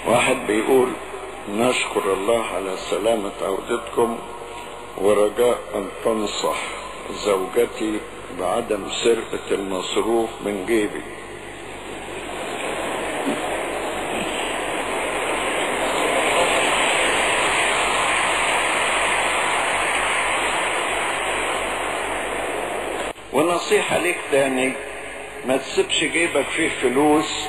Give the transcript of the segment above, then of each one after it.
واحد بيقول نشكر الله على سلامة عودتكم ورجاء أن تنصح زوجتي بعدم سرقة المصروف من جيبي ونصيحة ليك تاني ما تسيبش جيبك فيه فلوس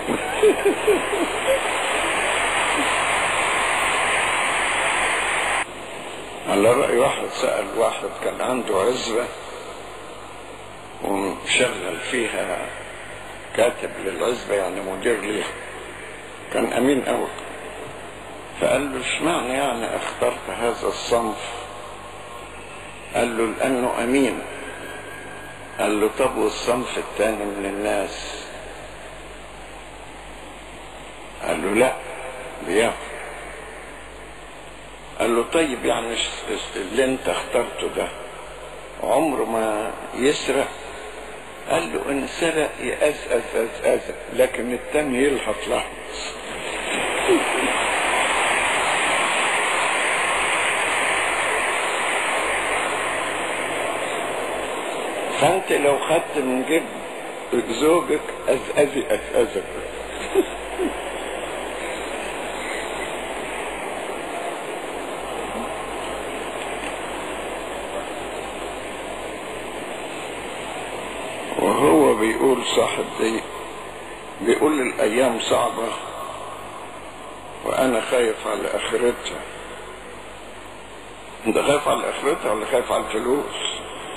على رأي واحد سأل واحد كان عنده عزبة ومشغل فيها كاتب للعزبة يعني مدير ليها كان أمين أوي فقال له اشمعنى يعني اخترت هذا الصنف قال له لأنه أمين قال له طب والصنف التاني من الناس قال له لا بياخد قال له طيب يعني اللي انت اخترته ده عمره ما يسرق قال له ان سرق يأزأز أزأز لكن التاني يلحط لحظ فانت لو خدت من جيب زوجك أزأزي أزأزك وهو بيقول صاحب دي بيقول الايام صعبة وانا خايف على اخرتها انت خايف على اخرتها ولا خايف على الفلوس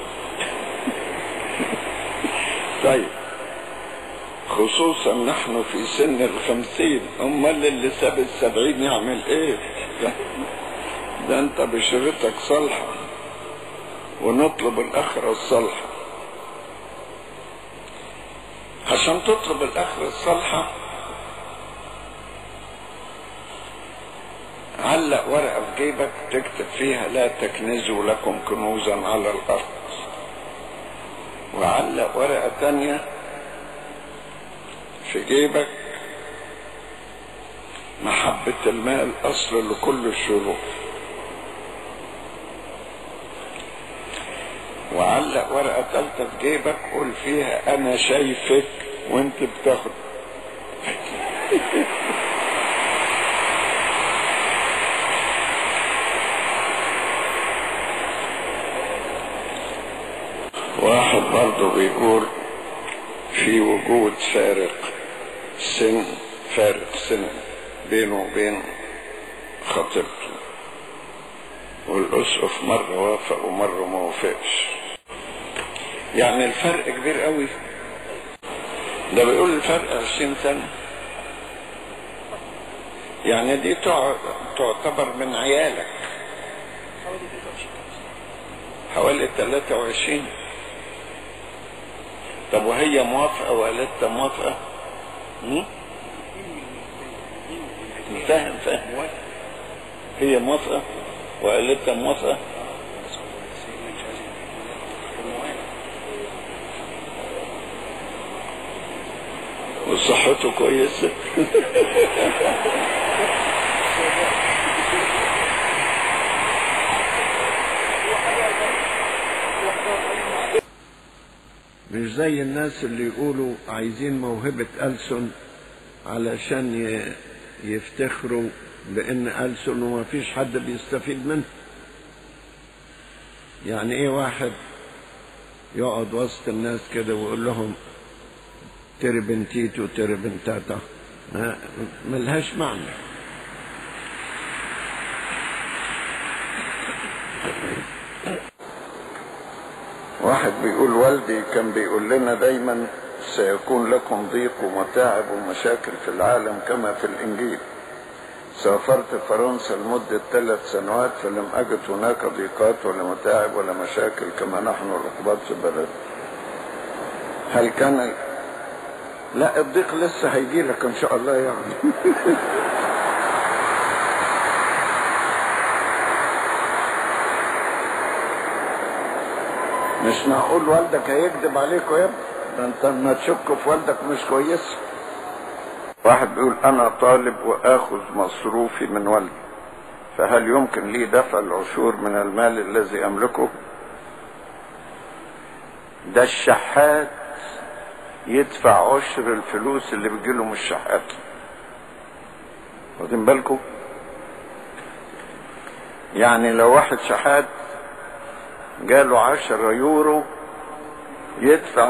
طيب خصوصا نحن في سن الخمسين امال اللي ساب السبعين يعمل ايه ده, ده انت بشرتك صالحة ونطلب الاخرة الصالحة عشان تطلب الاخرة الصالحة علق ورقة في جيبك تكتب فيها لا تكنزوا لكم كنوزا على الارض وعلق ورقة تانية في جيبك محبة المال أصل لكل الشرور وعلق ورقة تالتة في جيبك قول فيها أنا شايفك وأنت بتاخد واحد برضه بيقول في وجود فارق سن فارق سن بينه وبين خطيبته والأسقف مرة وافق ومرة ما وافقش يعني الفرق كبير قوي ده بيقول الفرق عشرين سنة يعني دي تعتبر من عيالك حوالي 23 طب وهي موافقة وقالت موافقة؟ فاهم فاهم هي موافقة وقالت موافقة وصحته كويسة مش زي الناس اللي يقولوا عايزين موهبة ألسن علشان يفتخروا بأن ألسن وما فيش حد بيستفيد منه يعني ايه واحد يقعد وسط الناس كده ويقول لهم تربنتيتو تربنتاتا ملهاش معنى واحد بيقول والدي كان بيقول لنا دايما سيكون لكم ضيق ومتاعب ومشاكل في العالم كما في الإنجيل سافرت فرنسا لمدة ثلاث سنوات فلم أجد هناك ضيقات ولا متاعب ولا مشاكل كما نحن الرقبات في بلد هل كان لا الضيق لسه هيجي لك ان شاء الله يعني مش معقول والدك هيكذب عليك يا ابني ده انت لما تشك في والدك مش كويس واحد بيقول انا طالب واخذ مصروفي من والدي فهل يمكن لي دفع العشور من المال الذي املكه ده الشحات يدفع عشر الفلوس اللي بيجيله من الشحات واخدين بالكم يعني لو واحد شحات جاله عشرة يورو يدفع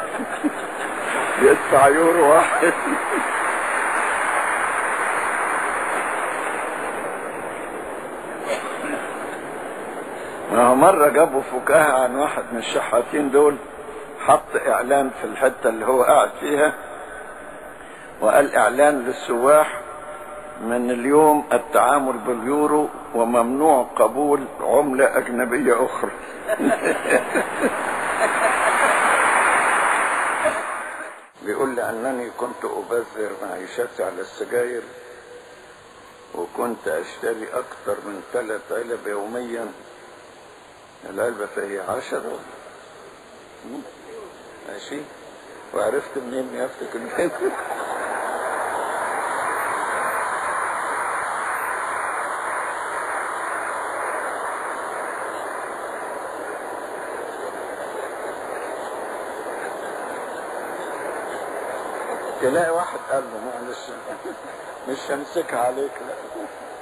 يدفع يورو واحد ما هو مرة جابوا فكاهة عن واحد من الشحاتين دول حط اعلان في الحتة اللي هو قاعد فيها وقال اعلان للسواح من اليوم التعامل باليورو وممنوع قبول عملة اجنبية اخرى بيقول لي انني كنت ابذر معيشتي على السجاير وكنت اشتري اكثر من ثلاث علب يوميا العلبة فهي عشرة ماشي وعرفت منين يا افتكر منين تلاقي واحد قال له معلش مش همسكها عليك لا